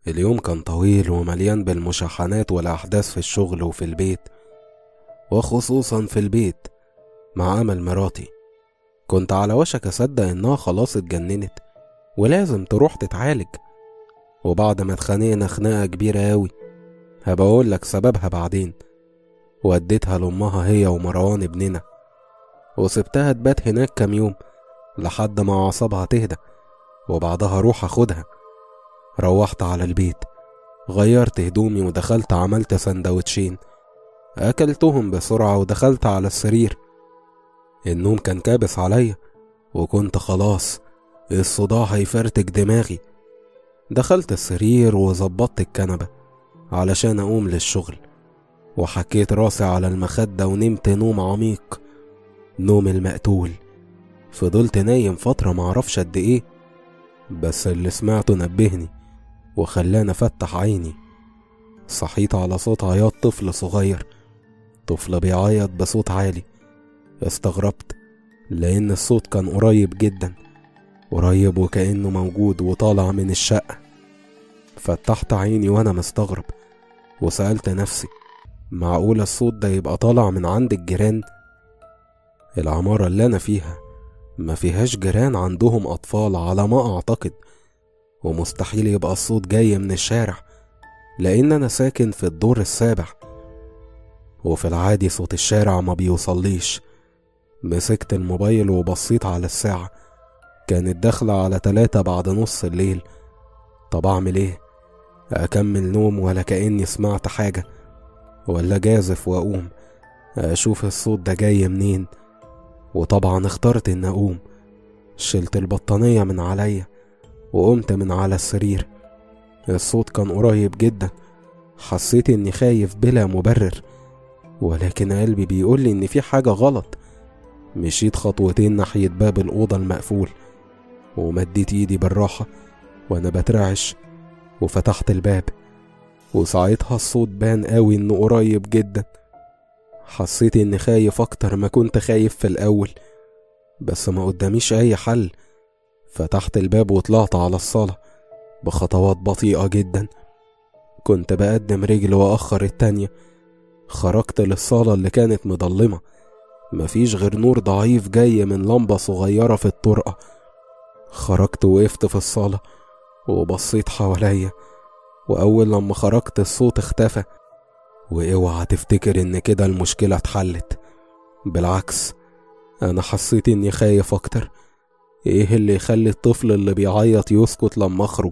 اليوم كان طويل ومليان بالمشاحنات والأحداث في الشغل وفي البيت وخصوصا في البيت مع أمل مراتي كنت على وشك أصدق إنها خلاص اتجننت ولازم تروح تتعالج وبعد ما اتخانقنا خناقة كبيرة أوي هبقول لك سببها بعدين وديتها لأمها هي ومروان ابننا وسبتها تبات هناك كام يوم لحد ما أعصابها تهدى وبعدها أروح أخدها روحت على البيت غيرت هدومي ودخلت عملت سندوتشين أكلتهم بسرعة ودخلت على السرير النوم كان كابس عليا وكنت خلاص الصداع هيفرتك دماغي دخلت السرير وظبطت الكنبة علشان أقوم للشغل وحكيت راسي على المخدة ونمت نوم عميق نوم المقتول فضلت نايم فترة معرفش قد ايه بس اللي سمعته نبهني وخلاني افتح عيني صحيت على صوت عياط طفل صغير طفل بيعيط بصوت عالي استغربت لأن الصوت كان قريب جدا قريب وكأنه موجود وطالع من الشقة فتحت عيني وأنا مستغرب وسألت نفسي معقول الصوت ده يبقى طالع من عند الجيران العمارة اللي أنا فيها ما فيهاش جيران عندهم أطفال على ما أعتقد ومستحيل يبقى الصوت جاي من الشارع لأن أنا ساكن في الدور السابع وفي العادي صوت الشارع ما بيوصليش مسكت الموبايل وبصيت على الساعة كانت داخلة على تلاتة بعد نص الليل طب أعمل إيه؟ أكمل نوم ولا كأني سمعت حاجة ولا جازف وأقوم أشوف الصوت ده جاي منين وطبعا اخترت إن أقوم شلت البطانية من عليا وقمت من على السرير الصوت كان قريب جدا حسيت إني خايف بلا مبرر ولكن قلبي بيقولي إن في حاجة غلط مشيت خطوتين ناحية باب الأوضة المقفول ومديت إيدي بالراحة وأنا بترعش وفتحت الباب وساعتها الصوت بان قوي إنه قريب جدا حسيت إني خايف أكتر ما كنت خايف في الأول بس ما قداميش أي حل فتحت الباب وطلعت على الصالة بخطوات بطيئة جدا كنت بقدم رجل وأخر التانية خرجت للصالة اللي كانت مضلمة مفيش غير نور ضعيف جاي من لمبة صغيرة في الطرقة خرجت وقفت في الصالة وبصيت حواليا وأول لما خرجت الصوت اختفى واوعى تفتكر ان كده المشكلة اتحلت بالعكس انا حسيت اني خايف اكتر ايه اللي يخلي الطفل اللي بيعيط يسكت لما اخرج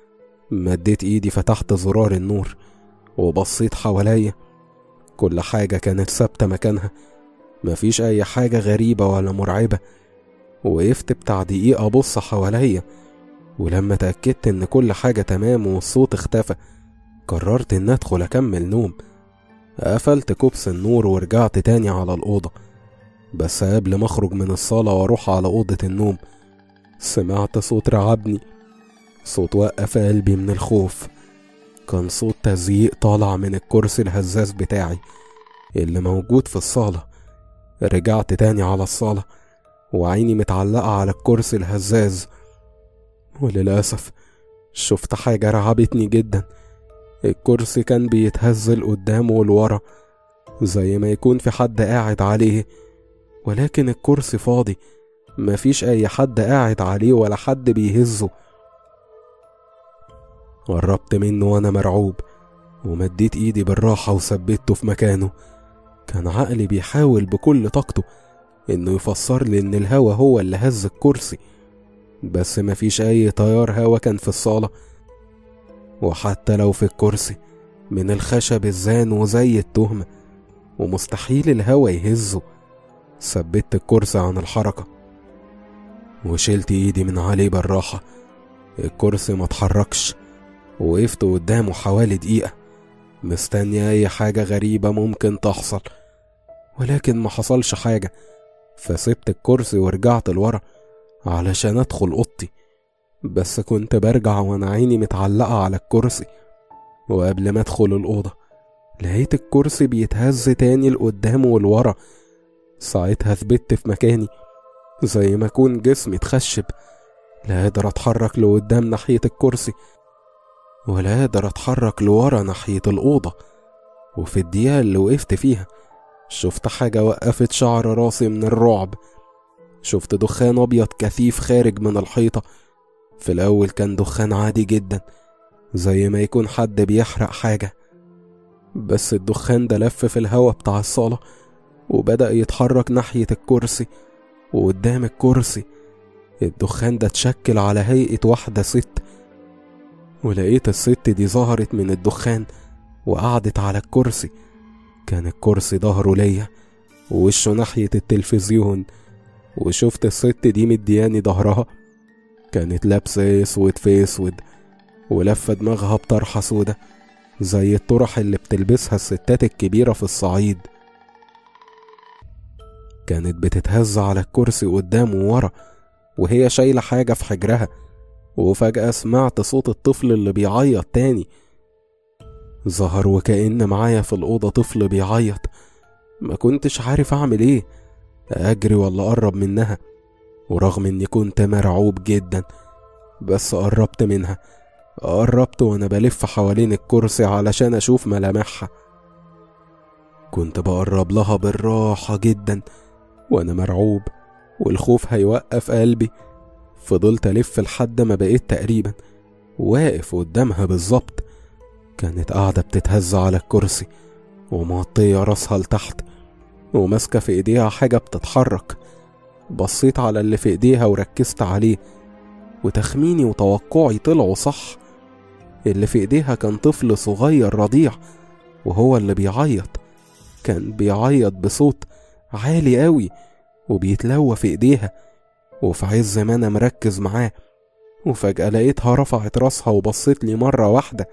مديت ايدي فتحت زرار النور وبصيت حواليا كل حاجة كانت ثابتة مكانها مفيش أي حاجة غريبة ولا مرعبة وقفت بتاع دقيقة أبص حواليا ولما تأكدت إن كل حاجة تمام والصوت اختفى قررت إن أدخل أكمل نوم قفلت كوبس النور ورجعت تاني على الأوضة بس قبل ما أخرج من الصالة وأروح على أوضة النوم سمعت صوت رعبني صوت وقف قلبي من الخوف كان صوت تزييق طالع من الكرسي الهزاز بتاعي اللي موجود في الصالة رجعت تاني على الصالة وعيني متعلقة على الكرسي الهزاز وللأسف شفت حاجة رعبتني جدا الكرسي كان بيتهز لقدام ولورا زي ما يكون في حد قاعد عليه ولكن الكرسي فاضي مفيش أي حد قاعد عليه ولا حد بيهزه قربت منه وأنا مرعوب ومديت إيدي بالراحة وثبته في مكانه كان عقلي بيحاول بكل طاقته إنه يفسر لي إن الهوا هو اللي هز الكرسي بس مفيش أي تيار هوا كان في الصالة وحتى لو في الكرسي من الخشب الزان وزي التهمة ومستحيل الهوا يهزه ثبت الكرسي عن الحركة وشلت ايدي من عليه بالراحة الكرسي ما اتحركش وقفت قدامه حوالي دقيقة مستني أي حاجة غريبة ممكن تحصل ولكن ما حصلش حاجة فسبت الكرسي ورجعت لورا علشان أدخل أوضتي بس كنت برجع وأنا عيني متعلقة على الكرسي وقبل ما أدخل الأوضة لقيت الكرسي بيتهز تاني لقدام ولورا ساعتها ثبت في مكاني زي ما أكون جسمي اتخشب لا قادر أتحرك لقدام ناحية الكرسي ولا قادر اتحرك لورا ناحية الأوضة وفي الدقيقة اللي وقفت فيها شفت حاجة وقفت شعر راسي من الرعب شفت دخان أبيض كثيف خارج من الحيطة في الأول كان دخان عادي جدا زي ما يكون حد بيحرق حاجة بس الدخان ده لف في الهوا بتاع الصالة وبدأ يتحرك ناحية الكرسي وقدام الكرسي الدخان ده اتشكل على هيئة واحدة ست ولقيت الست دي ظهرت من الدخان وقعدت على الكرسي كان الكرسي ظهره ليا ووشه ناحية التلفزيون وشفت الست دي مدياني ظهرها كانت لابسة اسود في اسود ولفة دماغها بطرحة سودا زي الطرح اللي بتلبسها الستات الكبيرة في الصعيد كانت بتتهز على الكرسي قدام وورا وهي شايلة حاجة في حجرها وفجأة سمعت صوت الطفل اللي بيعيط تاني ظهر وكأن معايا في الأوضة طفل بيعيط ما كنتش عارف أعمل إيه أجري ولا أقرب منها ورغم إني كنت مرعوب جدا بس قربت منها قربت وأنا بلف حوالين الكرسي علشان أشوف ملامحها كنت بقرب لها بالراحة جدا وأنا مرعوب والخوف هيوقف قلبي فضلت ألف لحد ما بقيت تقريبا واقف قدامها بالظبط كانت قاعدة بتتهز على الكرسي ومغطية راسها لتحت وماسكة في ايديها حاجة بتتحرك بصيت على اللي في ايديها وركزت عليه وتخميني وتوقعي طلعوا صح اللي في ايديها كان طفل صغير رضيع وهو اللي بيعيط كان بيعيط بصوت عالي قوي وبيتلوى في ايديها وفي عز ما انا مركز معاه وفجأة لقيتها رفعت راسها وبصت لي مرة واحدة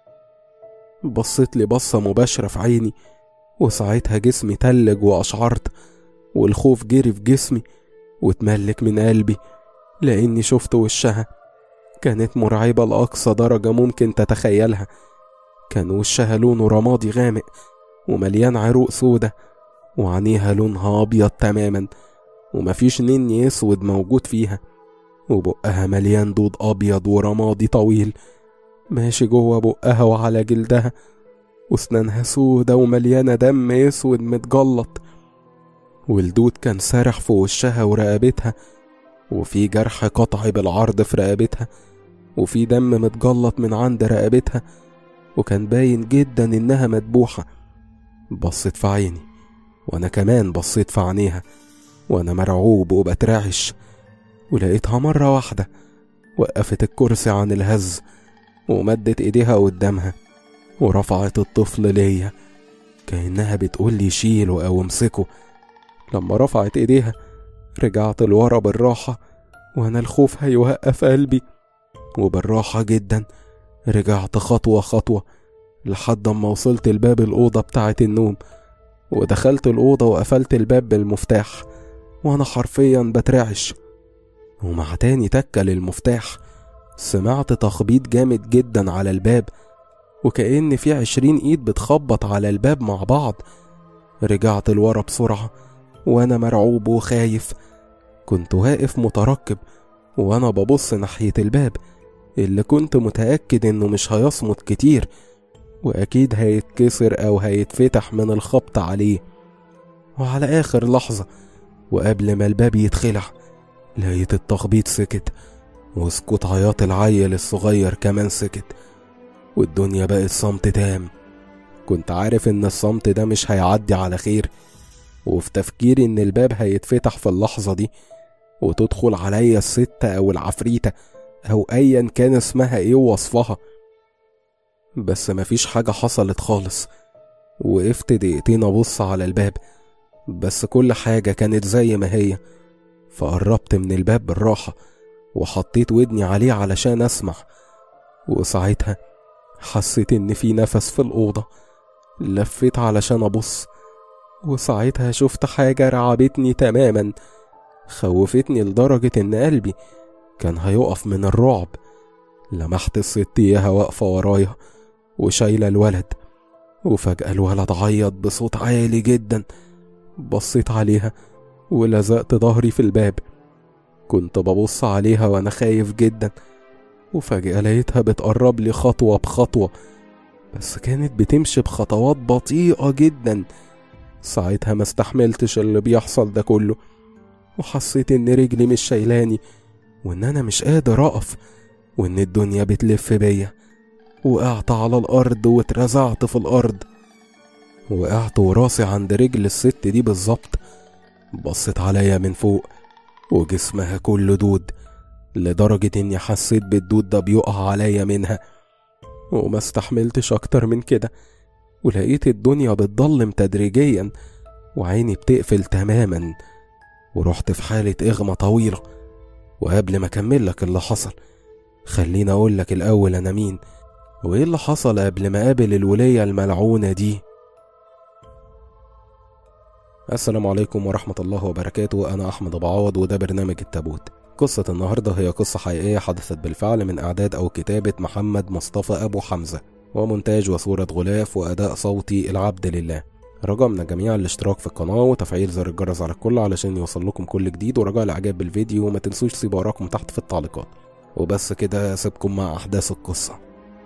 بصت لي بصة مباشرة في عيني وساعتها جسمي تلج وأشعرت والخوف جري في جسمي واتملك من قلبي لأني شفت وشها كانت مرعبة لأقصى درجة ممكن تتخيلها كان وشها لونه رمادي غامق ومليان عروق سودة وعينيها لونها أبيض تماما ومفيش نني أسود موجود فيها وبقها مليان دود أبيض ورمادي طويل ماشي جوه بقها وعلى جلدها واسنانها سودة ومليانة دم اسود متجلط والدود كان سارح في وشها ورقبتها وفي جرح قطعي بالعرض في رقبتها وفي دم متجلط من عند رقبتها وكان باين جدا انها مدبوحة بصت في عيني وانا كمان بصيت في عينيها وانا مرعوب وبترعش ولقيتها مرة واحدة وقفت الكرسي عن الهز ومدت ايديها قدامها ورفعت الطفل ليا كأنها بتقول لي شيله أو امسكه لما رفعت ايديها رجعت لورا بالراحة وأنا الخوف هيوقف قلبي وبالراحة جدا رجعت خطوة خطوة لحد ما وصلت لباب الأوضة بتاعة النوم ودخلت الأوضة وقفلت الباب بالمفتاح وأنا حرفيا بترعش ومع تاني تكة للمفتاح سمعت تخبيط جامد جدا على الباب وكأن في عشرين ايد بتخبط على الباب مع بعض رجعت لورا بسرعة وانا مرعوب وخايف كنت واقف مترقب وانا ببص ناحية الباب اللي كنت متأكد انه مش هيصمت كتير واكيد هيتكسر او هيتفتح من الخبط عليه وعلى اخر لحظة وقبل ما الباب يتخلع لقيت التخبيط سكت وسكوت عياط العيل الصغير كمان سكت والدنيا بقت صمت تام كنت عارف ان الصمت ده مش هيعدي على خير وفي تفكيري ان الباب هيتفتح في اللحظة دي وتدخل عليا الست او العفريتة او ايا كان اسمها ايه ووصفها بس مفيش حاجة حصلت خالص وقفت دقيقتين ابص على الباب بس كل حاجة كانت زي ما هي فقربت من الباب بالراحة وحطيت ودني عليه علشان اسمع وساعتها حسيت ان في نفس في الأوضة لفيت علشان ابص وساعتها شفت حاجة رعبتني تماما خوفتني لدرجة ان قلبي كان هيقف من الرعب لمحت الست اياها واقفة ورايا وشايلة الولد وفجأة الولد عيط بصوت عالي جدا بصيت عليها ولزقت ظهري في الباب كنت ببص عليها وانا خايف جدا وفجأة لقيتها بتقرب لي خطوة بخطوة بس كانت بتمشي بخطوات بطيئة جدا ساعتها ما استحملتش اللي بيحصل ده كله وحسيت ان رجلي مش شايلاني وان انا مش قادر اقف وان الدنيا بتلف بيا وقعت على الارض واترزعت في الارض وقعت وراسي عند رجل الست دي بالظبط بصت عليا من فوق وجسمها كله دود لدرجة اني حسيت بالدود ده بيقع عليا منها وما استحملتش اكتر من كده ولقيت الدنيا بتضلم تدريجيا وعيني بتقفل تماما ورحت في حالة إغمى طويلة وقبل ما أكمل لك اللي حصل خليني أقول لك الأول أنا مين وإيه اللي حصل قبل ما أقابل الولية الملعونة دي السلام عليكم ورحمة الله وبركاته أنا أحمد أبو عوض وده برنامج التابوت قصة النهاردة هي قصة حقيقية حدثت بالفعل من إعداد أو كتابة محمد مصطفى أبو حمزة ومونتاج وصورة غلاف وأداء صوتي العبد لله رجاء من الجميع الاشتراك في القناة وتفعيل زر الجرس على الكل علشان يوصل لكم كل جديد ورجاء الإعجاب بالفيديو وما تنسوش تسيبوا آراءكم تحت في التعليقات وبس كده أسيبكم مع أحداث القصة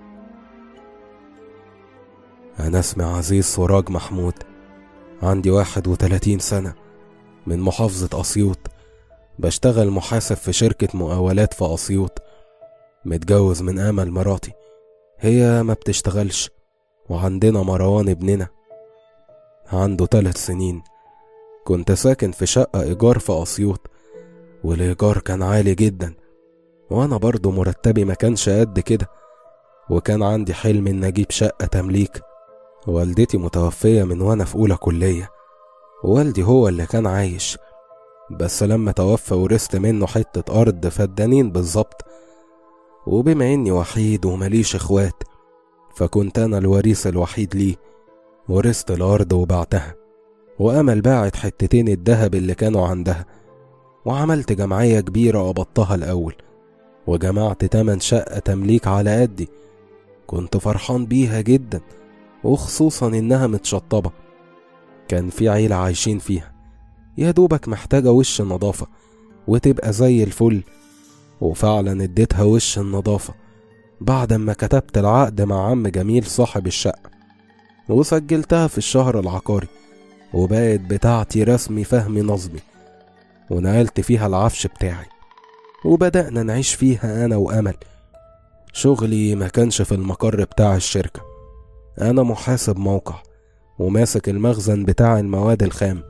أنا اسمي عزيز سراج محمود عندي واحد وتلاتين سنة من محافظة أسيوط بشتغل محاسب في شركة مقاولات في أسيوط متجوز من أمل مراتي هي ما بتشتغلش وعندنا مروان ابننا عنده تلات سنين كنت ساكن في شقة إيجار في أسيوط والإيجار كان عالي جدا وأنا برضو مرتبي ما كانش قد كده وكان عندي حلم إن أجيب شقة تمليك والدتي متوفية من وأنا في أولى كلية والدي هو اللي كان عايش بس لما توفى ورثت منه حتة أرض فدانين بالظبط وبما إني وحيد ومليش إخوات فكنت أنا الوريث الوحيد ليه ورثت الأرض وبعتها وأمل باعت حتتين الدهب اللي كانوا عندها وعملت جمعية كبيرة قبضتها الأول وجمعت تمن شقة تمليك على قدي كنت فرحان بيها جدا وخصوصا إنها متشطبة كان في عيلة عايشين فيها يا دوبك محتاجة وش نظافة وتبقى زي الفل وفعلا اديتها وش النظافة بعد ما كتبت العقد مع عم جميل صاحب الشقة وسجلتها في الشهر العقاري وبقت بتاعتي رسمي فهمي نظمي ونقلت فيها العفش بتاعي وبدأنا نعيش فيها أنا وأمل شغلي ما كانش في المقر بتاع الشركة أنا محاسب موقع وماسك المخزن بتاع المواد الخام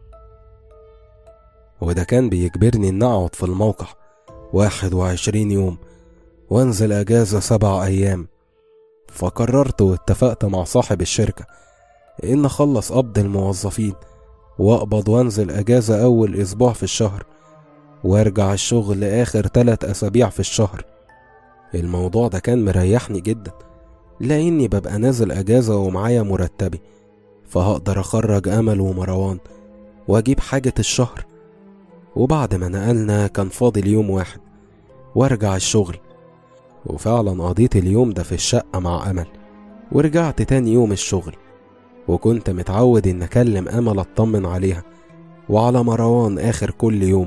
وده كان بيجبرني إن أقعد في الموقع واحد وعشرين يوم وانزل أجازة سبع أيام فقررت واتفقت مع صاحب الشركة إن أخلص قبض الموظفين وأقبض وأنزل أجازة أول أسبوع في الشهر وأرجع الشغل آخر تلات أسابيع في الشهر الموضوع ده كان مريحني جدا لأني ببقى نازل أجازة ومعايا مرتبي فهقدر أخرج أمل ومروان وأجيب حاجة الشهر وبعد ما نقلنا كان فاضل يوم واحد وارجع الشغل وفعلا قضيت اليوم ده في الشقة مع أمل ورجعت تاني يوم الشغل وكنت متعود إن أكلم أمل أطمن عليها وعلى مروان آخر كل يوم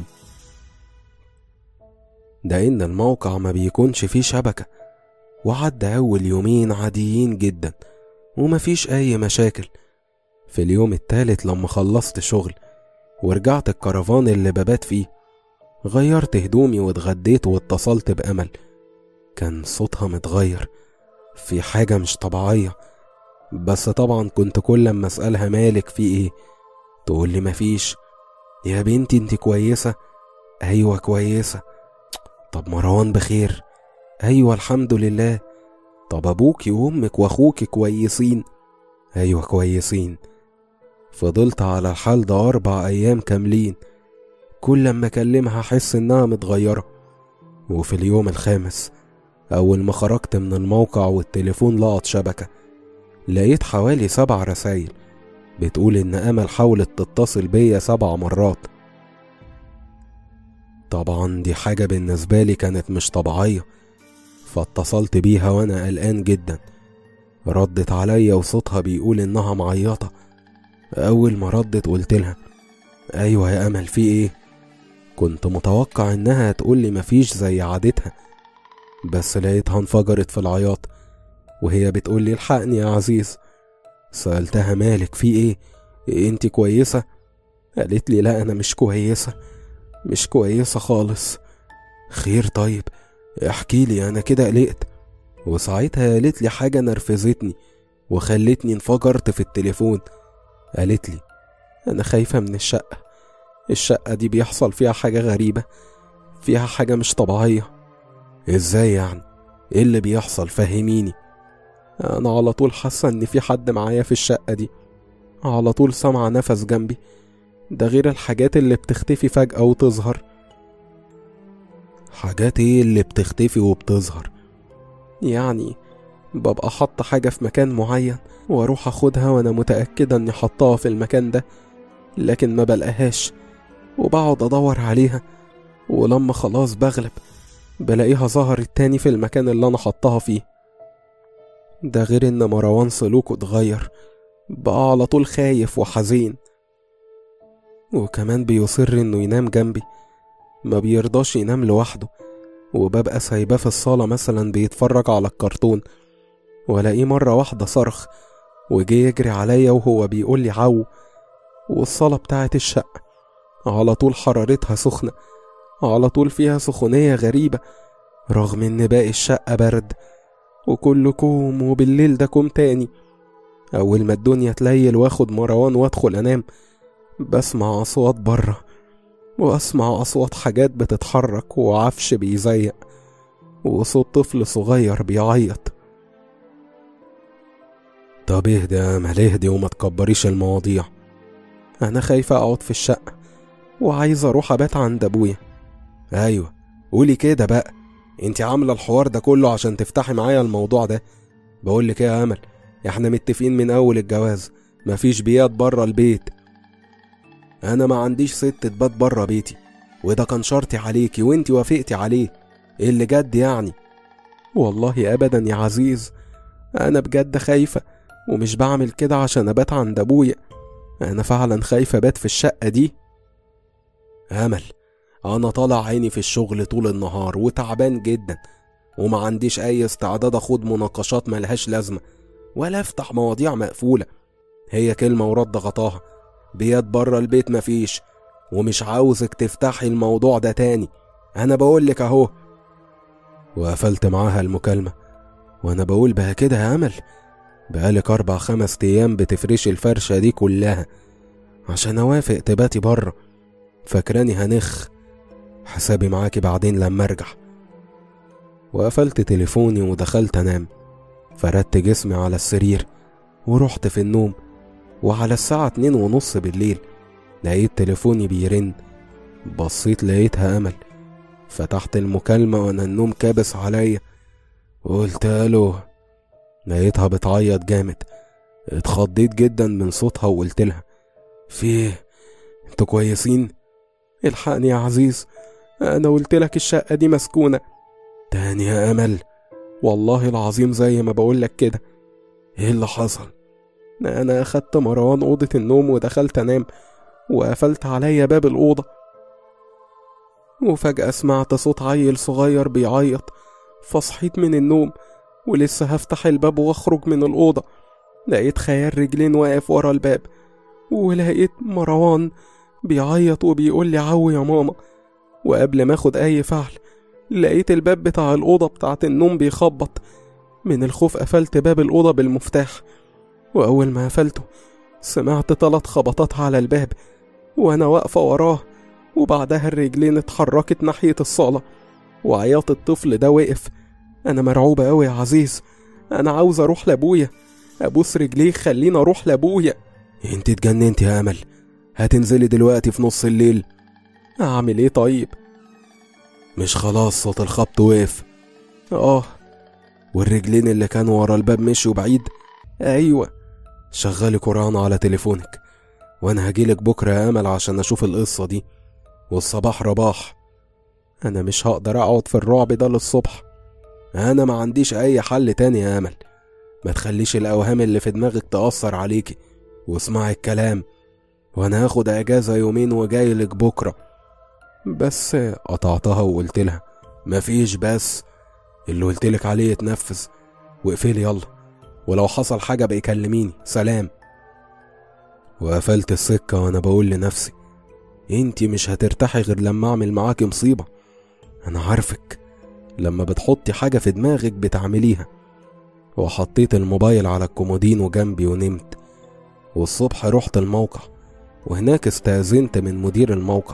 ده إن الموقع ما بيكونش فيه شبكة وعدى أول يومين عاديين جدا ومفيش أي مشاكل في اليوم التالت لما خلصت شغل ورجعت الكرفان اللي ببات فيه غيرت هدومي واتغديت واتصلت بأمل كان صوتها متغير في حاجة مش طبيعية بس طبعا كنت كل لما أسألها مالك في ايه تقول لي مفيش يا بنتي انت كويسة أيوة كويسة طب مروان بخير أيوة الحمد لله طب أبوكي وأمك وأخوكي كويسين أيوة كويسين فضلت على الحال ده أربع أيام كاملين كل لما أكلمها أحس إنها متغيرة وفي اليوم الخامس أول ما خرجت من الموقع والتليفون لقط شبكة لقيت حوالي سبع رسايل بتقول إن أمل حاولت تتصل بيا سبع مرات طبعا دي حاجة بالنسبة لي كانت مش طبيعية فاتصلت بيها وأنا قلقان جدا ردت عليا وصوتها بيقول إنها معيطة أول ما ردت قلت لها أيوة يا أمل في إيه كنت متوقع إنها تقولي مفيش زي عادتها بس لقيتها انفجرت في العياط وهي بتقول لي الحقني يا عزيز سألتها مالك في ايه, إيه انت كويسة قالت لي لا انا مش كويسة مش كويسة خالص خير طيب احكي لي انا كده قلقت وساعتها قالت لي حاجة نرفزتني وخلتني انفجرت في التليفون قالت لي انا خايفة من الشقة الشقة دي بيحصل فيها حاجة غريبة فيها حاجة مش طبيعية ازاي يعني ايه اللي بيحصل فهميني انا على طول حاسة ان في حد معايا في الشقة دي على طول سامعة نفس جنبي ده غير الحاجات اللي بتختفي فجأة وتظهر حاجات ايه اللي بتختفي وبتظهر يعني ببقى حاطة حاجة في مكان معين واروح اخدها وانا متأكدة اني حطاها في المكان ده لكن ما بلقاهاش وبقعد ادور عليها ولما خلاص بغلب بلاقيها ظهرت تاني في المكان اللي انا حطاها فيه ده غير ان مروان سلوكه اتغير بقى على طول خايف وحزين وكمان بيصر انه ينام جنبي ما بيرضاش ينام لوحده وببقى سايباه في الصالة مثلا بيتفرج على الكرتون والاقيه مرة واحدة صرخ وجه يجري عليا وهو بيقول لي عو والصالة بتاعت الشقة على طول حرارتها سخنة على طول فيها سخونية غريبة رغم ان باقي الشقة برد وكله كوم وبالليل ده كوم تاني أول ما الدنيا تليل واخد مروان وادخل أنام بسمع أصوات بره وأسمع أصوات حاجات بتتحرك وعفش بيزيق وصوت طفل صغير بيعيط طب اهدى يا امل اهدي وما تكبريش المواضيع انا خايفة اقعد في الشقة وعايز اروح ابات عند ابويا ايوه قولي كده بقى انت عاملة الحوار ده كله عشان تفتحي معايا الموضوع ده بقولك ايه يا امل احنا متفقين من اول الجواز مفيش بيات بره البيت انا ما عنديش ست تبات بره بيتي وده كان شرطي عليكي وانتي وافقتي عليه إيه اللي جد يعني والله ابدا يا عزيز انا بجد خايفة ومش بعمل كده عشان ابات عند ابويا انا فعلا خايفة ابات في الشقة دي امل انا طالع عيني في الشغل طول النهار وتعبان جدا وما عنديش اي استعداد اخوض مناقشات ملهاش لازمة ولا افتح مواضيع مقفولة هي كلمة ورد غطاها بيات بره البيت مفيش ومش عاوزك تفتحي الموضوع ده تاني انا بقولك اهو وقفلت معاها المكالمة وانا بقول بقى كده يا امل بقالك اربع خمس ايام بتفرشي الفرشة دي كلها عشان اوافق تباتي بره فاكراني هنخ حسابي معاكي بعدين لما ارجع وقفلت تليفوني ودخلت انام فردت جسمي على السرير ورحت في النوم وعلى الساعة اتنين ونص بالليل لقيت تليفوني بيرن بصيت لقيتها أمل فتحت المكالمة وأنا النوم كابس عليا قلت ألو لقيتها بتعيط جامد اتخضيت جدا من صوتها وقلت لها في ايه انتوا كويسين الحقني يا عزيز انا قلت لك الشقة دي مسكونة تاني يا امل والله العظيم زي ما بقولك كده ايه اللي حصل انا اخدت مروان اوضة النوم ودخلت انام وقفلت عليا باب الاوضة وفجأة سمعت صوت عيل صغير بيعيط فصحيت من النوم ولسه هفتح الباب واخرج من الأوضة لقيت خيال رجلين واقف ورا الباب ولقيت مروان بيعيط وبيقول لي عو يا ماما وقبل ما اخد اي فعل لقيت الباب بتاع الأوضة بتاعت النوم بيخبط من الخوف قفلت باب الأوضة بالمفتاح وأول ما قفلته سمعت تلات خبطات على الباب وأنا واقفة وراه وبعدها الرجلين اتحركت ناحية الصالة وعياط الطفل ده وقف أنا مرعوبة أوي يا عزيز أنا عاوز أروح لأبويا أبوس رجليه خليني أروح لأبويا انت اتجننت يا أمل هتنزلي دلوقتي في نص الليل أعمل إيه طيب مش خلاص صوت الخبط وقف آه والرجلين اللي كانوا ورا الباب مشيوا بعيد أيوة شغلي قرآن على تليفونك وأنا هجيلك بكرة يا أمل عشان أشوف القصة دي والصباح رباح أنا مش هقدر أقعد في الرعب ده للصبح أنا ما عنديش أي حل تاني يا أمل ما تخليش الأوهام اللي في دماغك تأثر عليكي واسمعي الكلام وأنا هاخد أجازة يومين وجايلك بكرة بس قطعتها وقلت لها مفيش بس اللي قلتلك عليه يتنفذ واقفلي يلا ولو حصل حاجة بقى كلميني سلام وقفلت السكة وأنا بقول لنفسي انتي مش هترتاحي غير لما أعمل معاكي مصيبة أنا عارفك لما بتحطي حاجة في دماغك بتعمليها وحطيت الموبايل على الكومودينو جنبي ونمت والصبح رحت الموقع وهناك استأذنت من مدير الموقع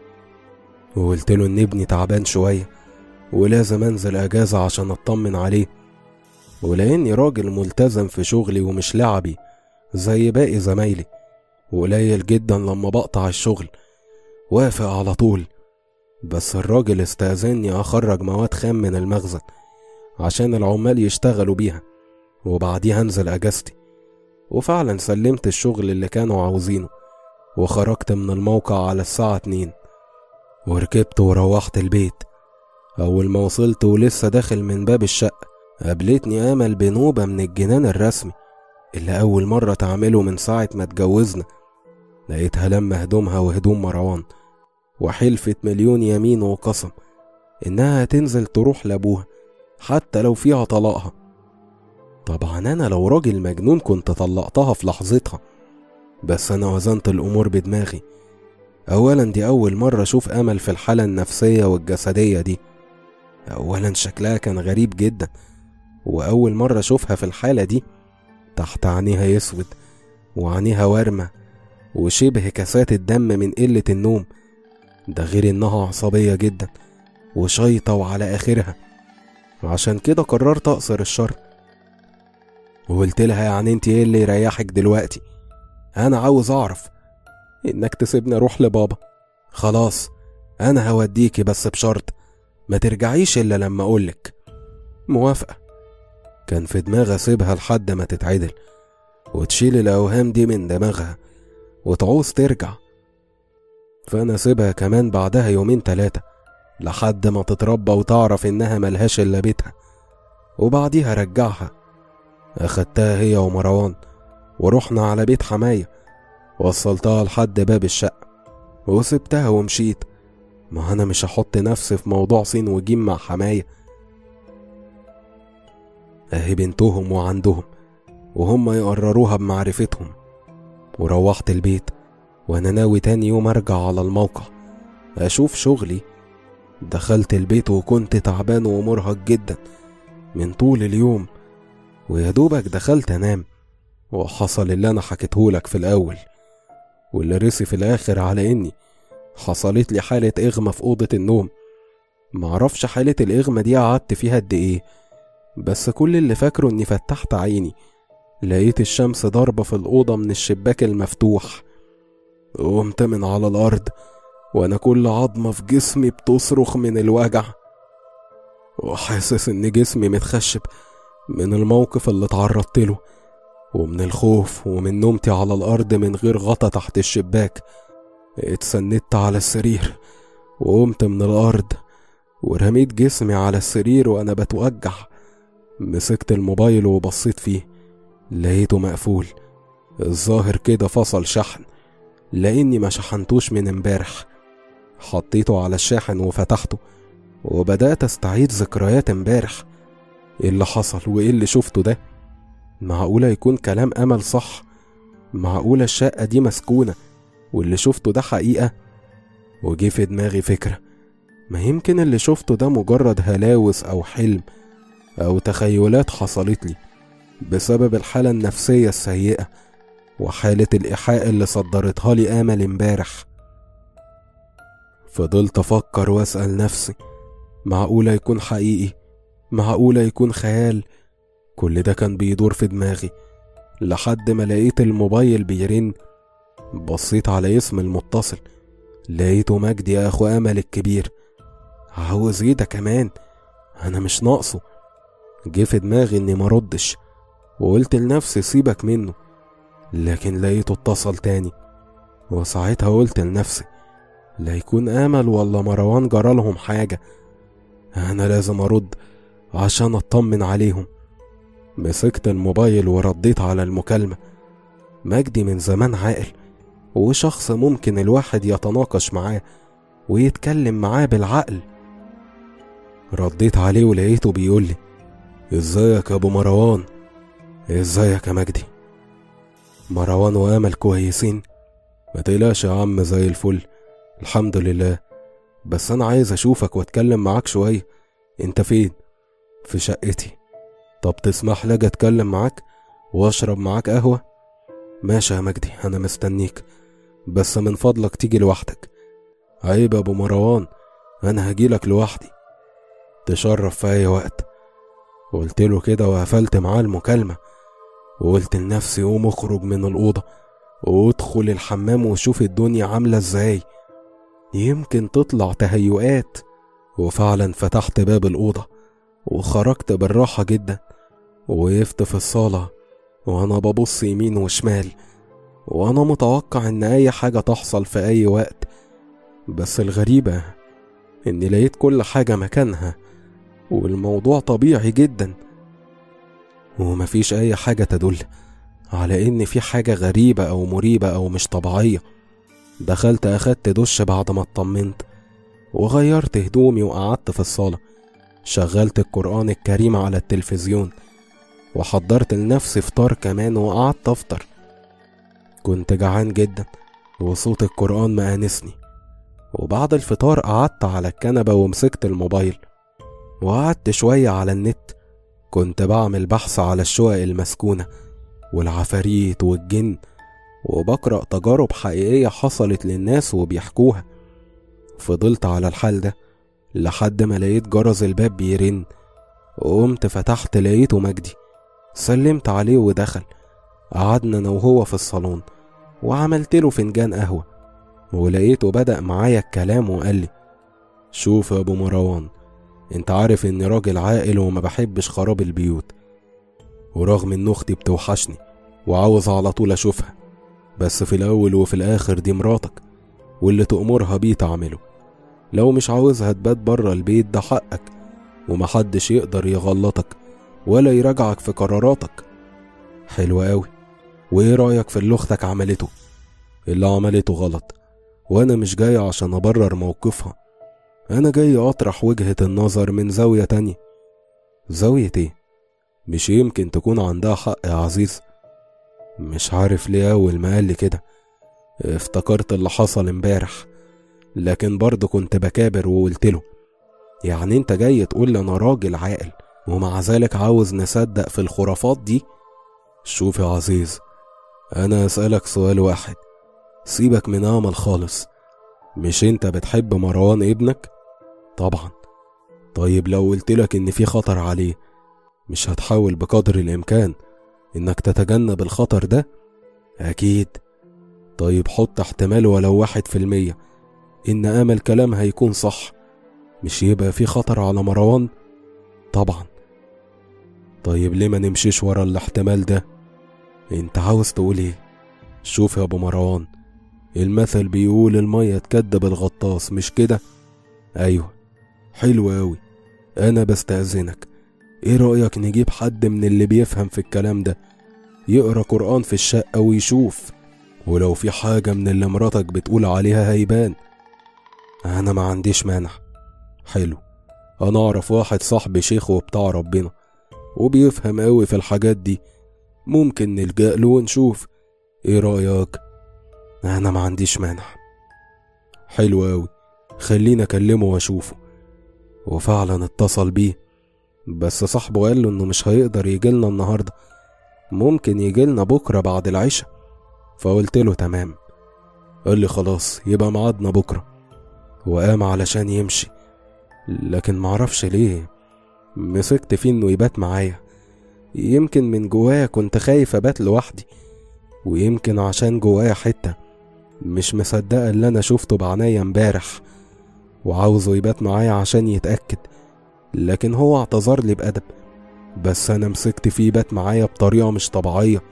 وقلت له إن ابني تعبان شوية ولازم أنزل أجازة عشان أطمن عليه ولأني راجل ملتزم في شغلي ومش لعبي زي باقي زمايلي وقليل جدا لما بقطع الشغل وافق على طول بس الراجل استأذني أخرج مواد خام من المخزن عشان العمال يشتغلوا بيها وبعديها انزل اجازتي وفعلا سلمت الشغل اللي كانوا عاوزينه وخرجت من الموقع على الساعة اتنين وركبت وروحت البيت أول ما وصلت ولسه داخل من باب الشقة قابلتني أمل بنوبة من الجنان الرسمي اللي أول مرة تعمله من ساعة ما اتجوزنا لقيتها لما هدومها وهدوم مروان وحلفت مليون يمين وقسم إنها هتنزل تروح لأبوها حتى لو فيها طلاقها طبعا أنا لو راجل مجنون كنت طلقتها في لحظتها بس أنا وزنت الأمور بدماغي أولا دي أول مرة أشوف أمل في الحالة النفسية والجسدية دي أولا شكلها كان غريب جدا وأول مرة أشوفها في الحالة دي تحت عينيها يسود وعينيها وارمة وشبه كاسات الدم من قلة النوم ده غير إنها عصبية جدا وشيطة وعلى آخرها عشان كده قررت أقصر الشر وقلت لها يعني انت ايه اللي يريحك دلوقتي انا عاوز اعرف انك تسيبني اروح لبابا خلاص انا هوديكي بس بشرط ما ترجعيش الا لما اقولك موافقة كان في دماغي اسيبها لحد ما تتعدل وتشيل الاوهام دي من دماغها وتعوز ترجع فانا سيبها كمان بعدها يومين تلاتة لحد ما تتربى وتعرف انها ملهاش الا بيتها وبعديها رجعها اخدتها هي ومروان ورحنا على بيت حماية وصلتها لحد باب الشقة وسبتها ومشيت ما أنا مش هحط نفسي في موضوع صين وجيم مع حماية أهي بنتهم وعندهم وهم يقرروها بمعرفتهم وروحت البيت وأنا ناوي تاني يوم أرجع على الموقع أشوف شغلي دخلت البيت وكنت تعبان ومرهق جدا من طول اليوم ويا دوبك دخلت انام وحصل اللي انا حكيتهولك في الاول واللي رسي في الاخر على اني حصلت لي حالة اغمى في اوضة النوم معرفش حالة الاغمى دي قعدت فيها قد ايه بس كل اللي فاكره اني فتحت عيني لقيت الشمس ضاربة في الأوضة من الشباك المفتوح قمت من على الأرض وأنا كل عظمة في جسمي بتصرخ من الوجع وحاسس إن جسمي متخشب من الموقف اللي اتعرضت له ومن الخوف ومن نومتي على الأرض من غير غطا تحت الشباك اتسندت على السرير وقمت من الأرض ورميت جسمي على السرير وأنا بتوجع مسكت الموبايل وبصيت فيه لقيته مقفول الظاهر كده فصل شحن لاني ما شحنتوش من امبارح حطيته على الشاحن وفتحته وبدأت استعيد ذكريات امبارح ايه اللي حصل وايه اللي شفته ده معقولة يكون كلام أمل صح معقولة الشقة دي مسكونة واللي شفته ده حقيقة وجه في دماغي فكرة ما يمكن اللي شفته ده مجرد هلاوس أو حلم أو تخيلات حصلت لي بسبب الحالة النفسية السيئة وحالة الإيحاء اللي صدرتها لي آمل امبارح فضلت أفكر وأسأل نفسي معقولة يكون حقيقي معقولة يكون خيال كل ده كان بيدور في دماغي لحد ما لقيت الموبايل بيرن بصيت على اسم المتصل لقيته مجدي يا اخو امل الكبير عاوز ايه ده كمان انا مش ناقصه جه في دماغي اني مردش وقلت لنفسي سيبك منه لكن لقيته اتصل تاني وساعتها قلت لنفسي لا يكون امل ولا مروان جرالهم حاجه انا لازم ارد عشان اطمن عليهم مسكت الموبايل ورديت على المكالمة مجدي من زمان عاقل وشخص ممكن الواحد يتناقش معاه ويتكلم معاه بالعقل رديت عليه ولقيته بيقول لي ازيك يا ابو مروان ازيك يا مجدي مروان وامل كويسين ما تقلقش يا عم زي الفل الحمد لله بس انا عايز اشوفك واتكلم معاك شويه انت فين في شقتي طب تسمح لي اجي اتكلم معاك واشرب معاك قهوه ماشي يا مجدي انا مستنيك بس من فضلك تيجي لوحدك عيب يا ابو مروان انا هجيلك لوحدي تشرف في اي وقت قلت له كده وقفلت معاه المكالمه وقلت لنفسي قوم اخرج من الاوضه وادخل الحمام وشوف الدنيا عامله ازاي يمكن تطلع تهيؤات وفعلا فتحت باب الاوضه وخرجت بالراحه جدا وقفت في الصاله وانا ببص يمين وشمال وانا متوقع ان اي حاجه تحصل في اي وقت بس الغريبه اني لقيت كل حاجه مكانها والموضوع طبيعي جدا ومفيش اي حاجه تدل على ان في حاجه غريبه او مريبه او مش طبيعيه دخلت اخدت دش بعد ما اطمنت وغيرت هدومي وقعدت في الصاله شغلت القران الكريم على التلفزيون وحضرت لنفسي فطار كمان وقعدت افطر كنت جعان جدا وصوت القرآن مآنسني وبعد الفطار قعدت على الكنبة ومسكت الموبايل وقعدت شوية على النت كنت بعمل بحث على الشقق المسكونة والعفاريت والجن وبقرأ تجارب حقيقية حصلت للناس وبيحكوها فضلت على الحال ده لحد ما لقيت جرس الباب بيرن وقمت فتحت لقيته مجدي سلمت عليه ودخل قعدنا انا وهو في الصالون وعملت له فنجان قهوة ولقيته بدأ معايا الكلام وقال لي شوف يا ابو مروان انت عارف اني راجل عاقل وما بحبش خراب البيوت ورغم ان اختي بتوحشني وعاوز على طول اشوفها بس في الاول وفي الاخر دي مراتك واللي تأمرها بيه تعمله لو مش عاوزها تبات بره البيت ده حقك ومحدش يقدر يغلطك ولا يراجعك في قراراتك حلو قوي وايه رايك في اللي اختك عملته اللي عملته غلط وانا مش جاي عشان ابرر موقفها انا جاي اطرح وجهة النظر من زاوية تانية زاوية ايه مش يمكن تكون عندها حق يا عزيز مش عارف ليه اول ما قال لي كده افتكرت اللي حصل امبارح لكن برضه كنت بكابر وقلت له يعني انت جاي تقول لي انا راجل عاقل ومع ذلك عاوز نصدق في الخرافات دي شوف يا عزيز انا اسألك سؤال واحد سيبك من امل خالص مش انت بتحب مروان ابنك طبعا طيب لو قلتلك ان في خطر عليه مش هتحاول بقدر الامكان انك تتجنب الخطر ده اكيد طيب حط احتمال ولو واحد في المية ان امل كلامها يكون صح مش يبقى في خطر على مروان طبعا طيب ليه ما نمشيش ورا الاحتمال ده انت عاوز تقول ايه شوف يا ابو مروان المثل بيقول المية تكدب الغطاس مش كده ايوه حلو اوي انا بستأذنك ايه رأيك نجيب حد من اللي بيفهم في الكلام ده يقرا قرآن في الشقة ويشوف ولو في حاجة من اللي مراتك بتقول عليها هيبان انا ما عنديش مانع حلو انا اعرف واحد صاحبي شيخ وبتاع ربنا وبيفهم قوي في الحاجات دي ممكن نلجأ له ونشوف ايه رأيك انا ما عنديش مانع حلو قوي خليني اكلمه واشوفه وفعلا اتصل بيه بس صاحبه قال له انه مش هيقدر يجيلنا النهارده ممكن يجيلنا بكره بعد العشاء فقلت له تمام قال لي خلاص يبقى ميعادنا بكره وقام علشان يمشي لكن معرفش ليه مسكت فيه انه يبات معايا يمكن من جوايا كنت خايف ابات لوحدي ويمكن عشان جوايا حتة مش مصدقة اللي انا شفته بعناية امبارح وعاوزه يبات معايا عشان يتأكد لكن هو اعتذر لي بأدب بس انا مسكت فيه بات معايا بطريقة مش طبيعية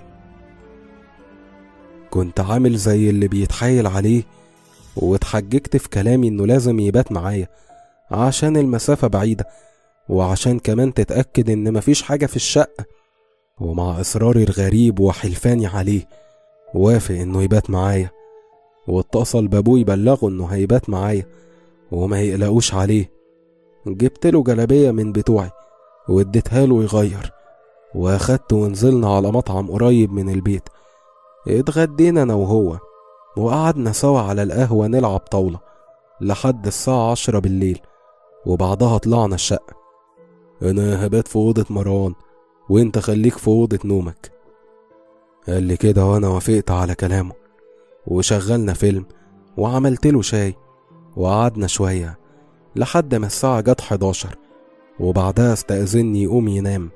كنت عامل زي اللي بيتحايل عليه واتحججت في كلامي انه لازم يبات معايا عشان المسافة بعيدة وعشان كمان تتأكد إن مفيش حاجة في الشقة ومع إصراري الغريب وحلفاني عليه وافق إنه يبات معايا واتصل بابوه يبلغه إنه هيبات معايا وما يقلقوش عليه جبت له جلابية من بتوعي واديتها له يغير واخدته ونزلنا على مطعم قريب من البيت اتغدينا انا وهو وقعدنا سوا على القهوة نلعب طاولة لحد الساعة عشرة بالليل وبعدها طلعنا الشقة أنا هبات في أوضة مروان وأنت خليك في أوضة نومك قال لي كده وأنا وافقت على كلامه وشغلنا فيلم وعملت له شاي وقعدنا شوية لحد ما الساعة جت 11 وبعدها استأذني يقوم ينام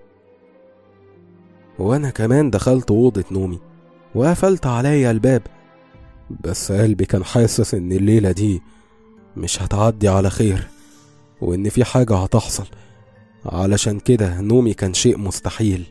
وأنا كمان دخلت أوضة نومي وقفلت عليا الباب بس قلبي كان حاسس إن الليلة دي مش هتعدي على خير وإن في حاجة هتحصل علشان كده نومي كان شيء مستحيل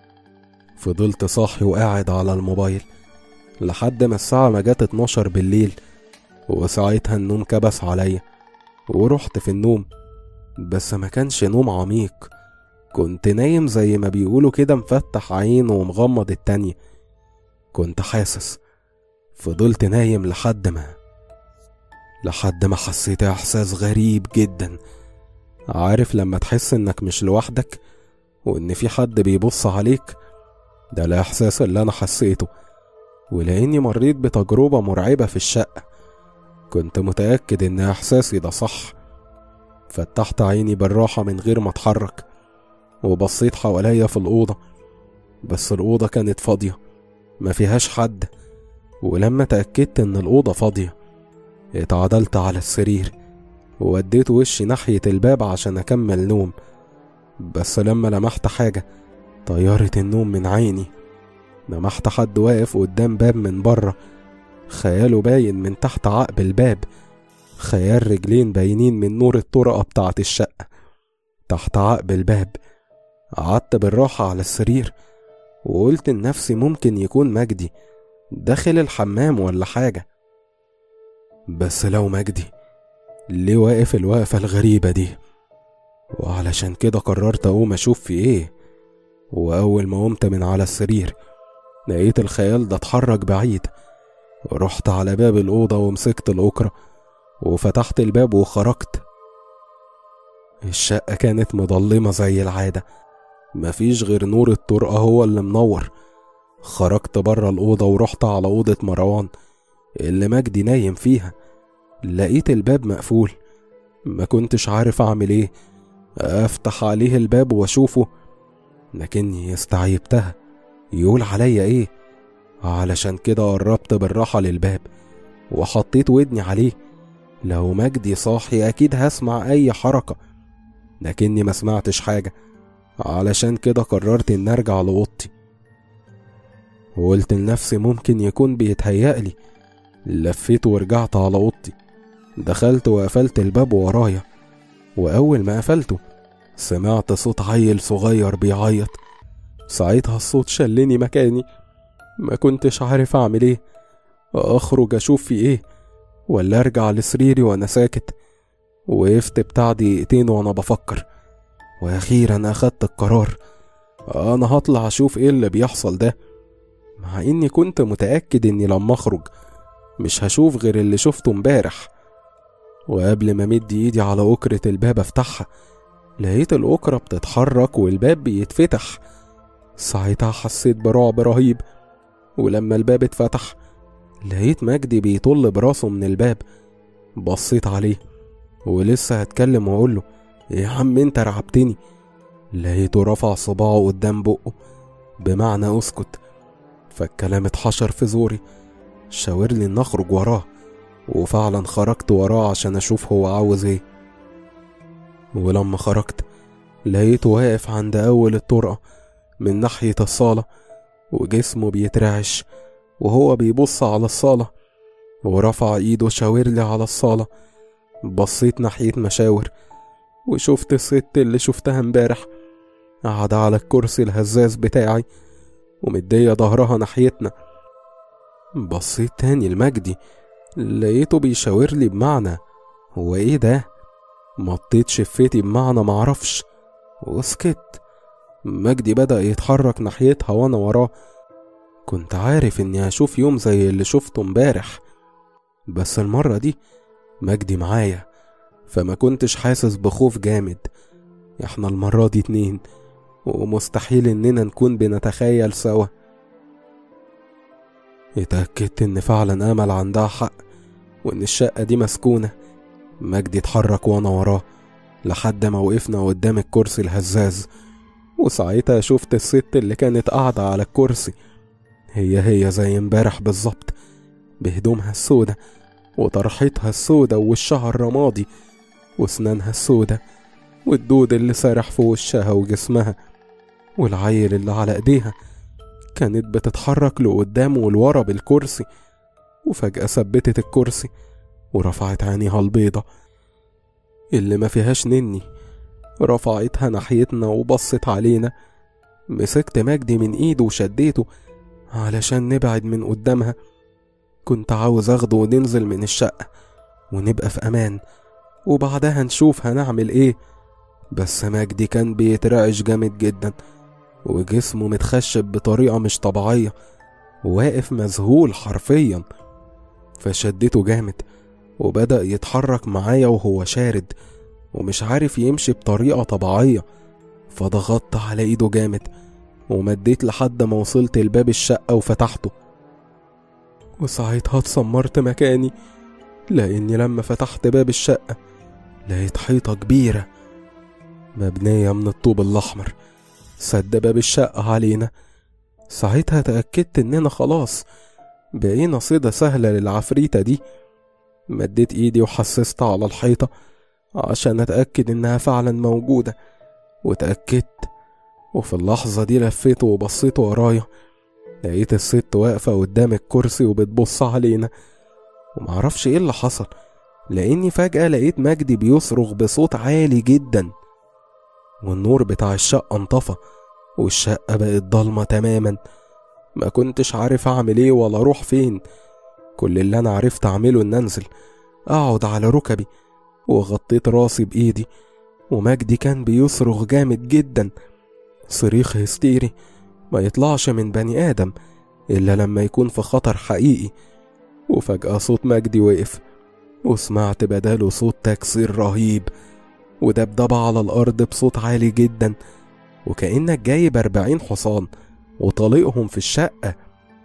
فضلت صاحي وقاعد على الموبايل لحد ما الساعة ما جت 12 بالليل وساعتها النوم كبس عليا ورحت في النوم بس ما كانش نوم عميق كنت نايم زي ما بيقولوا كده مفتح عين ومغمض التانية كنت حاسس فضلت نايم لحد ما لحد ما حسيت احساس غريب جدا عارف لما تحس انك مش لوحدك وان في حد بيبص عليك ده الاحساس اللي انا حسيته ولاني مريت بتجربة مرعبة في الشقة كنت متأكد ان احساسي ده صح فتحت عيني بالراحة من غير ما اتحرك وبصيت حواليا في الأوضة بس الأوضة كانت فاضية ما فيهاش حد ولما تأكدت إن الأوضة فاضية اتعدلت على السرير ووديت وشي ناحية الباب عشان أكمل نوم بس لما لمحت حاجة طيرت النوم من عيني لمحت حد واقف قدام باب من بره خياله باين من تحت عقب الباب خيال رجلين باينين من نور الطرقة بتاعت الشقة تحت عقب الباب قعدت بالراحة على السرير وقلت لنفسي ممكن يكون مجدي داخل الحمام ولا حاجة بس لو مجدي ليه واقف الوقفة الغريبة دي وعلشان كده قررت أقوم أشوف في إيه وأول ما قمت من على السرير لقيت الخيال ده اتحرك بعيد رحت على باب الأوضة ومسكت الأكرة وفتحت الباب وخرجت الشقة كانت مضلمة زي العادة مفيش غير نور الطرقة هو اللي منور خرجت برا الأوضة ورحت على أوضة مروان اللي مجدي نايم فيها لقيت الباب مقفول ما كنتش عارف أعمل إيه أفتح عليه الباب وأشوفه لكني استعيبتها يقول عليا إيه علشان كده قربت بالراحة للباب وحطيت ودني عليه لو مجدي صاحي أكيد هسمع أي حركة لكني ما سمعتش حاجة علشان كده قررت إن أرجع لأوضتي وقلت لنفسي ممكن يكون بيتهيألي لفيت ورجعت على أوضتي دخلت وقفلت الباب ورايا وأول ما قفلته سمعت صوت عيل صغير بيعيط ساعتها الصوت شلني مكاني ما كنتش عارف أعمل إيه أخرج أشوف في إيه ولا أرجع لسريري وأنا ساكت وقفت بتاع دقيقتين وأنا بفكر وأخيرا أخدت القرار أنا هطلع أشوف إيه اللي بيحصل ده مع إني كنت متأكد إني لما أخرج مش هشوف غير اللي شفته امبارح وقبل ما مد إيدي على أكرة الباب أفتحها لقيت الأكرة بتتحرك والباب بيتفتح ساعتها حسيت برعب رهيب ولما الباب اتفتح لقيت مجدي بيطل براسه من الباب بصيت عليه ولسه هتكلم واقوله يا عم انت رعبتني لقيته رفع صباعه قدام بقه بمعنى اسكت فالكلام اتحشر في زوري شاور لي ان اخرج وراه وفعلا خرجت وراه عشان اشوف هو عاوز ايه ولما خرجت لقيته واقف عند اول الطرقة من ناحية الصالة وجسمه بيترعش وهو بيبص على الصالة ورفع ايده شاور لي على الصالة بصيت ناحية مشاور وشفت الست اللي شفتها امبارح قاعدة على الكرسي الهزاز بتاعي ومدية ظهرها ناحيتنا بصيت تاني لمجدي لقيته بيشاور لي بمعنى هو ايه ده مطيت شفتي بمعنى معرفش وسكت مجدي بدأ يتحرك ناحيتها وانا وراه كنت عارف اني هشوف يوم زي اللي شفته امبارح بس المرة دي مجدي معايا فما كنتش حاسس بخوف جامد احنا المرة دي اتنين ومستحيل اننا نكون بنتخيل سوا اتأكدت ان فعلا امل عندها حق وان الشقة دي مسكونة مجدي اتحرك وانا وراه لحد ما وقفنا قدام الكرسي الهزاز وساعتها شفت الست اللي كانت قاعدة على الكرسي هي هي زي امبارح بالظبط بهدومها السودة وطرحتها السودة ووشها الرمادي واسنانها السودة والدود اللي سارح في وشها وجسمها والعيل اللي على ايديها كانت بتتحرك لقدام ولورا بالكرسي وفجأة ثبتت الكرسي ورفعت عينيها البيضة اللي ما فيهاش نني رفعتها ناحيتنا وبصت علينا مسكت مجدي من ايده وشديته علشان نبعد من قدامها كنت عاوز اخده وننزل من الشقة ونبقى في امان وبعدها نشوف هنعمل ايه بس مجدي كان بيترعش جامد جدا وجسمه متخشب بطريقة مش طبيعية واقف مذهول حرفيا فشدته جامد وبدأ يتحرك معايا وهو شارد ومش عارف يمشي بطريقة طبيعية فضغطت على ايده جامد ومديت لحد ما وصلت لباب الشقة وفتحته وساعتها اتسمرت مكاني لأني لما فتحت باب الشقة لقيت حيطة كبيرة مبنية من الطوب الأحمر سد باب الشقة علينا ساعتها تأكدت إننا خلاص بقينا صيدة سهلة للعفريتة دي مديت إيدي وحسست على الحيطة عشان أتأكد إنها فعلا موجودة وتأكدت وفي اللحظة دي لفيت وبصيت ورايا لقيت الست واقفة قدام الكرسي وبتبص علينا ومعرفش ايه اللي حصل لاني فجأة لقيت مجدي بيصرخ بصوت عالي جدا والنور بتاع الشقة انطفى والشقة بقت ضلمة تماما ما كنتش عارف اعمل ايه ولا اروح فين كل اللي انا عرفت اعمله ان انزل اقعد على ركبي وغطيت راسي بايدي ومجدي كان بيصرخ جامد جدا صريخ هستيري ما يطلعش من بني آدم إلا لما يكون في خطر حقيقي وفجأة صوت مجدي وقف وسمعت بداله صوت تكسير رهيب ودبدبة على الأرض بصوت عالي جدا وكأنك جايب أربعين حصان وطليقهم في الشقة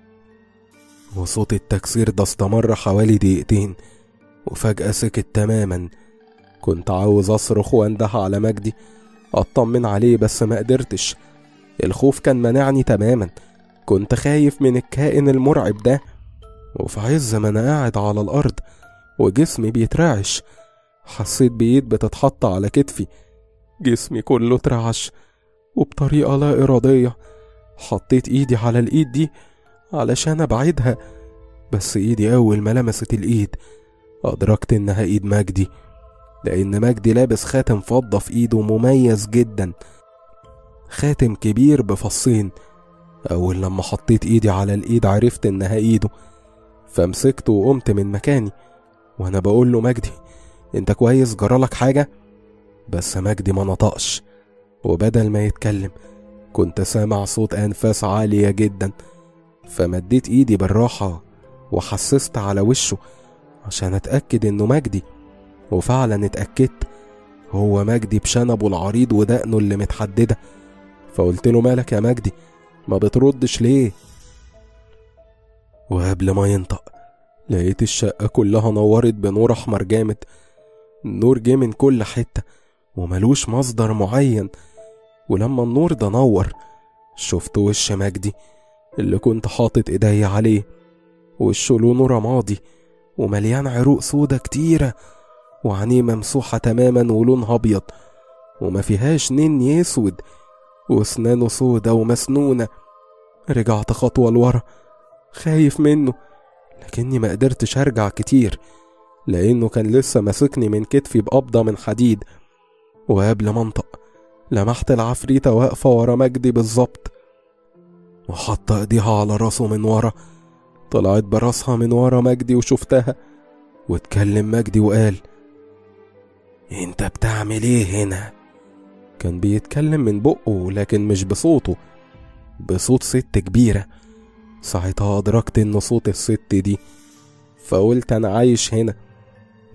وصوت التكسير ده استمر حوالي دقيقتين وفجأة سكت تماما كنت عاوز أصرخ وأنده على مجدي أطمن عليه بس ما قدرتش الخوف كان منعني تماما كنت خايف من الكائن المرعب ده وفي عز ما أنا قاعد على الأرض وجسمي بيترعش حسيت بإيد بتتحط على كتفي جسمي كله اترعش وبطريقة لا إرادية حطيت إيدي على الإيد دي علشان أبعدها بس إيدي أول ما لمست الإيد أدركت إنها إيد مجدي لأن مجدي لابس خاتم فضة في إيده مميز جدا خاتم كبير بفصين أول لما حطيت إيدي على الإيد عرفت إنها إيده فمسكته وقمت من مكاني وأنا بقول له مجدي أنت كويس جرالك حاجة بس مجدي ما نطقش وبدل ما يتكلم كنت سامع صوت أنفاس عالية جدا فمديت إيدي بالراحة وحسست على وشه عشان أتأكد إنه مجدي وفعلا اتأكدت هو مجدي بشنبه العريض ودقنه اللي متحددة فقلت له مالك يا مجدي ما بتردش ليه وقبل ما ينطق لقيت الشقة كلها نورت بنور أحمر جامد النور جه من كل حتة وملوش مصدر معين ولما النور ده نور شفت وش مجدي اللي كنت حاطط ايدي عليه وشه لونه رمادي ومليان عروق سودا كتيرة وعينيه ممسوحة تماما ولونها أبيض وما فيهاش نني أسود وأسنانه سودا ومسنونة رجعت خطوة لورا خايف منه لكني ما قدرتش أرجع كتير لأنه كان لسه ماسكني من كتفي بقبضة من حديد وقبل ما انطق لمحت العفريتة واقفة ورا مجدي بالظبط وحاطة ايديها على راسه من ورا طلعت براسها من ورا مجدي وشفتها واتكلم مجدي وقال انت بتعمل ايه هنا كان بيتكلم من بقه لكن مش بصوته بصوت ست كبيرة ساعتها أدركت إن صوت الست دي فقلت أنا عايش هنا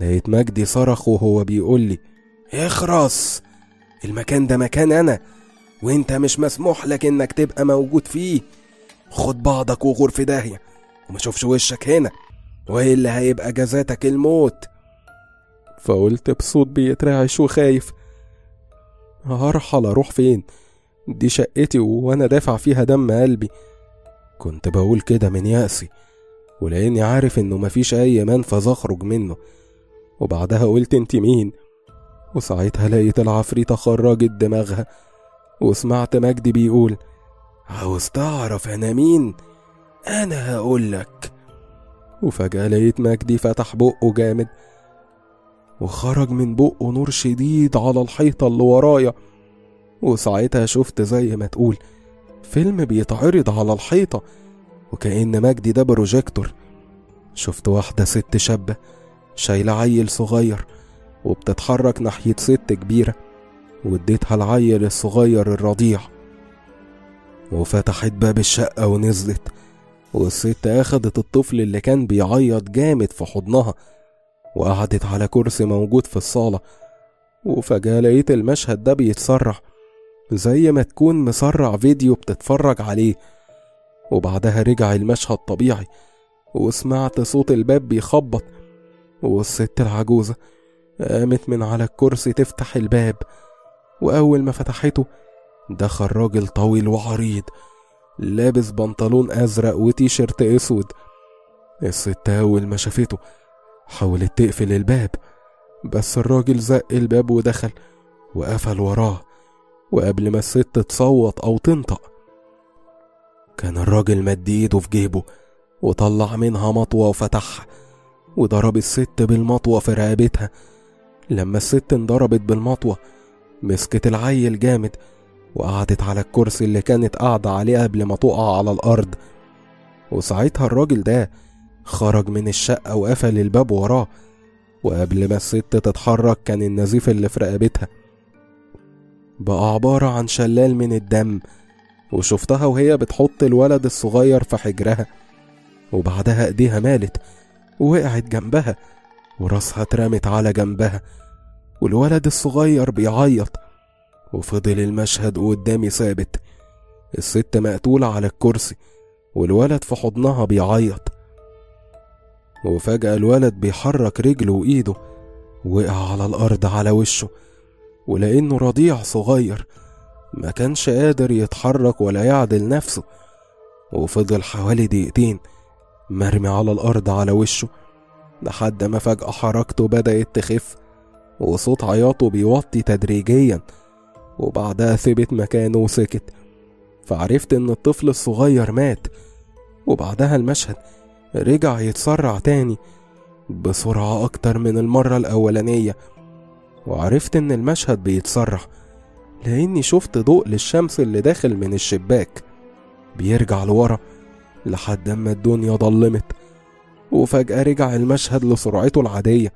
لقيت مجدي صرخ وهو بيقول لي اخرس المكان ده مكان انا وانت مش مسموح لك انك تبقى موجود فيه خد بعضك وغور في داهية وما شوفش وشك هنا والا هيبقى جزاتك الموت فقلت بصوت بيترعش وخايف هرحل اروح فين دي شقتي وانا دافع فيها دم قلبي كنت بقول كده من يأسي ولاني عارف انه مفيش اي منفذ اخرج منه وبعدها قلت انت مين وساعتها لقيت العفريتة خرجت دماغها وسمعت مجدي بيقول عاوز تعرف انا مين انا هقولك وفجأة لقيت مجدي فتح بقه جامد وخرج من بقه نور شديد على الحيطة اللي ورايا وساعتها شفت زي ما تقول فيلم بيتعرض على الحيطة وكأن مجدي ده بروجيكتور شفت واحدة ست شابة شايلة عيل صغير وبتتحرك ناحية ست كبيرة واديتها العيل الصغير الرضيع وفتحت باب الشقة ونزلت والست أخدت الطفل اللي كان بيعيط جامد في حضنها وقعدت على كرسي موجود في الصالة وفجأة لقيت المشهد ده بيتسرع زي ما تكون مسرع فيديو بتتفرج عليه وبعدها رجع المشهد طبيعي وسمعت صوت الباب بيخبط والست العجوزة قامت من على الكرسي تفتح الباب وأول ما فتحته دخل راجل طويل وعريض لابس بنطلون أزرق وتيشيرت أسود الست أول ما شافته حاولت تقفل الباب بس الراجل زق الباب ودخل وقفل وراه وقبل ما الست تصوت أو تنطق كان الراجل مد ايده في جيبه وطلع منها مطوة وفتحها وضرب الست بالمطوة في رقبتها لما الست انضربت بالمطوة مسكت العيل جامد وقعدت على الكرسي اللي كانت قاعدة عليه قبل ما تقع على الأرض وساعتها الراجل ده خرج من الشقة وقفل الباب وراه وقبل ما الست تتحرك كان النزيف اللي في رقبتها بقى عبارة عن شلال من الدم وشفتها وهي بتحط الولد الصغير في حجرها وبعدها ايديها مالت ووقعت جنبها وراسها اترمت على جنبها والولد الصغير بيعيط وفضل المشهد قدامي ثابت الست مقتولة على الكرسي والولد في حضنها بيعيط وفجأة الولد بيحرك رجله وإيده وقع على الأرض على وشه ولأنه رضيع صغير ما كانش قادر يتحرك ولا يعدل نفسه وفضل حوالي دقيقتين مرمي على الأرض على وشه لحد ما فجأة حركته بدأت تخف وصوت عياطه بيوطي تدريجيا وبعدها ثبت مكانه وسكت فعرفت إن الطفل الصغير مات وبعدها المشهد رجع يتسرع تاني بسرعة أكتر من المرة الأولانية وعرفت إن المشهد بيتسرع لأني شفت ضوء للشمس اللي داخل من الشباك بيرجع لورا لحد أما الدنيا ضلمت وفجأة رجع المشهد لسرعته العادية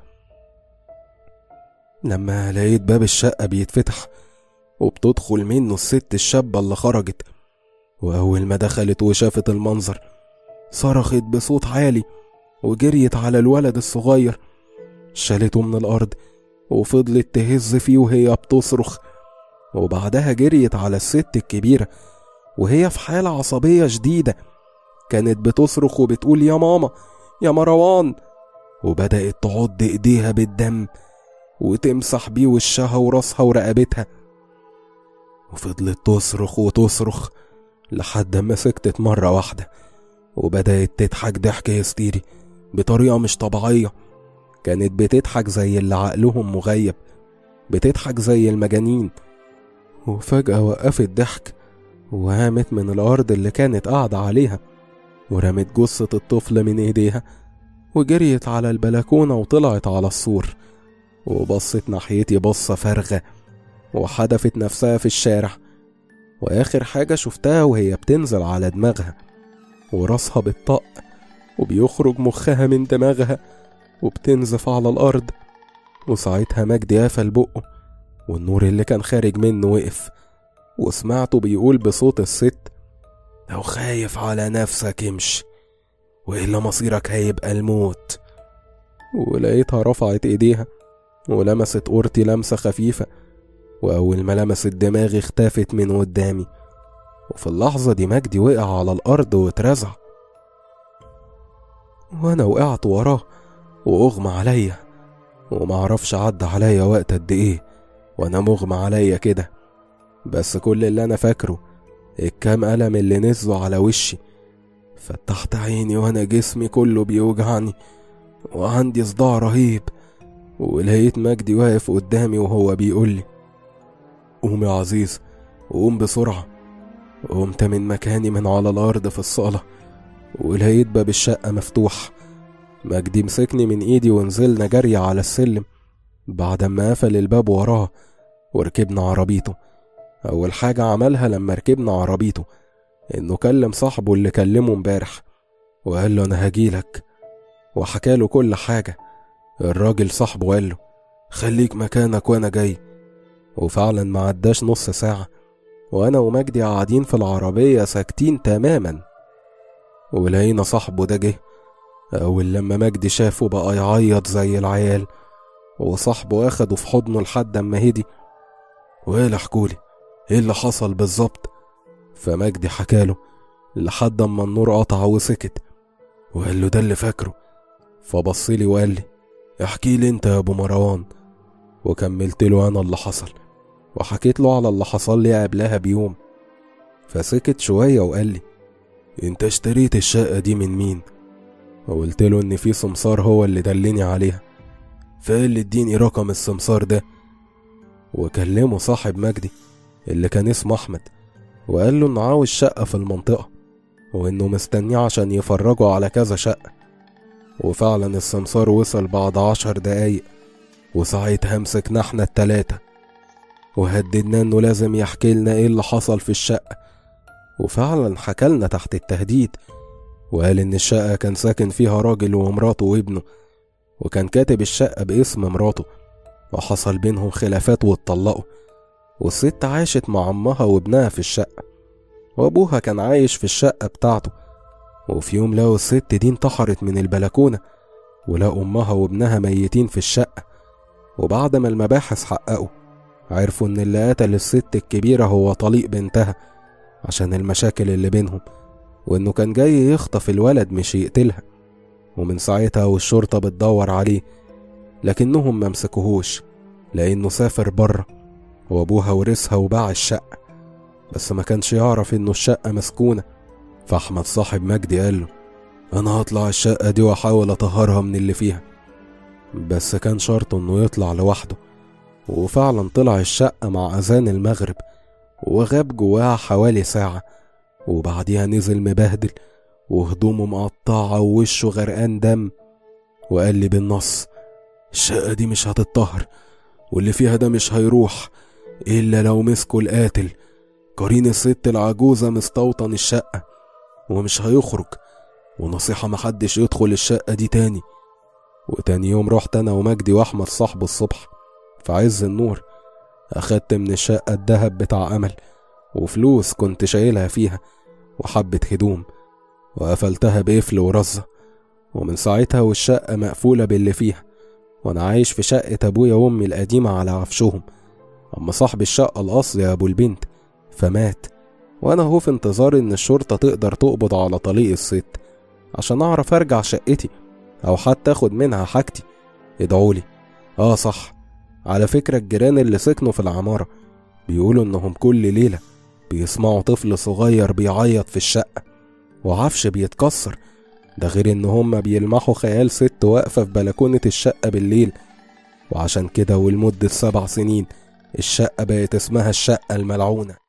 لما لقيت باب الشقة بيتفتح وبتدخل منه الست الشابة اللي خرجت وأول ما دخلت وشافت المنظر صرخت بصوت عالي وجريت على الولد الصغير شالته من الأرض وفضلت تهز فيه وهي بتصرخ وبعدها جريت على الست الكبيرة وهي في حالة عصبية شديدة كانت بتصرخ وبتقول يا ماما يا مروان وبدأت تعض إيديها بالدم وتمسح بيه وشها وراسها ورقبتها وفضلت تصرخ وتصرخ لحد ما سكتت مرة واحدة وبدأت تضحك ضحك هستيري بطريقة مش طبيعية كانت بتضحك زي اللي عقلهم مغيب بتضحك زي المجانين وفجأة وقفت ضحك وقامت من الأرض اللي كانت قاعدة عليها ورمت جثة الطفل من إيديها وجريت على البلكونة وطلعت على السور وبصت ناحيتي بصة فارغة وحدفت نفسها في الشارع وآخر حاجة شفتها وهي بتنزل على دماغها وراسها بالطق وبيخرج مخها من دماغها وبتنزف على الأرض وساعتها مجدي قفل بقه والنور اللي كان خارج منه وقف وسمعته بيقول بصوت الست لو خايف على نفسك امشي وإلا مصيرك هيبقى الموت ولقيتها رفعت ايديها ولمست قورتي لمسة خفيفة وأول ما لمست دماغي اختفت من قدامي وفي اللحظة دي مجدي وقع على الأرض واترزع وأنا وقعت وراه وأغمى عليا ومعرفش عدى عليا وقت قد إيه وأنا مغمى عليا كده بس كل اللي أنا فاكره الكام ألم اللي نزلوا على وشي فتحت عيني وأنا جسمي كله بيوجعني وعندي صداع رهيب ولقيت مجدي واقف قدامي وهو بيقولي قوم يا عزيز قوم بسرعة قمت من مكاني من على الأرض في الصالة ولقيت باب الشقة مفتوح مجدي مسكني من إيدي ونزلنا جري على السلم بعد ما قفل الباب وراه وركبنا عربيته أول حاجة عملها لما ركبنا عربيته إنه كلم صاحبه اللي كلمه امبارح وقال له أنا هجيلك وحكاله كل حاجة الراجل صاحبه قال له خليك مكانك وأنا جاي وفعلا ما عداش نص ساعة وأنا ومجدي قاعدين في العربية ساكتين تماما ولقينا صاحبه ده جه أول لما مجدي شافه بقى يعيط زي العيال وصاحبه أخده في حضنه لحد أما هدي وإيه لحكولي إيه اللي حصل بالظبط فمجدي حكاله لحد أما النور قطع وسكت وقال له ده اللي فاكره فبصلي وقال لي احكي لي انت يا ابو مروان وكملت له انا اللي حصل وحكيت له على اللي حصل لي قبلها بيوم فسكت شوية وقال لي انت اشتريت الشقة دي من مين وقلت له ان في سمسار هو اللي دلني عليها فقال لي اديني رقم السمسار ده وكلمه صاحب مجدي اللي كان اسمه احمد وقال له انه عاوز شقة في المنطقة وانه مستنيه عشان يفرجوا على كذا شقة وفعلا السمسار وصل بعد عشر دقايق وساعتها مسكنا احنا التلاتة وهددنا انه لازم يحكي لنا ايه اللي حصل في الشقة وفعلا حكالنا تحت التهديد وقال ان الشقة كان ساكن فيها راجل ومراته وابنه وكان كاتب الشقة باسم مراته وحصل بينهم خلافات واتطلقوا والست عاشت مع امها وابنها في الشقة وابوها كان عايش في الشقة بتاعته وفي يوم لقوا الست دي انتحرت من البلكونة ولقوا امها وابنها ميتين في الشقة وبعد ما المباحث حققوا عرفوا ان اللي قتل الست الكبيرة هو طليق بنتها عشان المشاكل اللي بينهم وانه كان جاي يخطف الولد مش يقتلها ومن ساعتها والشرطة بتدور عليه لكنهم ممسكوهوش لانه سافر بره وابوها ورثها وباع الشقة بس ما كانش يعرف انه الشقة مسكونة فاحمد صاحب مجدي قال له انا هطلع الشقة دي واحاول اطهرها من اللي فيها بس كان شرطه انه يطلع لوحده وفعلا طلع الشقة مع اذان المغرب وغاب جواها حوالي ساعة وبعديها نزل مبهدل وهدومه مقطعة ووشه غرقان دم وقال لي بالنص الشقة دي مش هتتطهر واللي فيها ده مش هيروح إلا لو مسكوا القاتل قرين الست العجوزة مستوطن الشقة ومش هيخرج ونصيحة محدش يدخل الشقة دي تاني وتاني يوم رحت أنا ومجدي وأحمد صاحبه الصبح في عز النور أخدت من الشقة الدهب بتاع أمل وفلوس كنت شايلها فيها وحبة هدوم وقفلتها بقفل ورزة ومن ساعتها والشقة مقفولة باللي فيها وأنا عايش في شقة أبويا وأمي القديمة على عفشهم أما صاحب الشقة الأصلي يا أبو البنت فمات وأنا هو في انتظار إن الشرطة تقدر تقبض على طليق الست عشان أعرف أرجع شقتي أو حتى أخد منها حاجتي ادعولي آه صح على فكرة الجيران اللي سكنوا في العمارة بيقولوا إنهم كل ليلة بيسمعوا طفل صغير بيعيط في الشقة وعفش بيتكسر ده غير إن هما بيلمحوا خيال ست واقفة في بلكونة الشقة بالليل وعشان كده ولمدة سبع سنين الشقة بقت اسمها الشقة الملعونة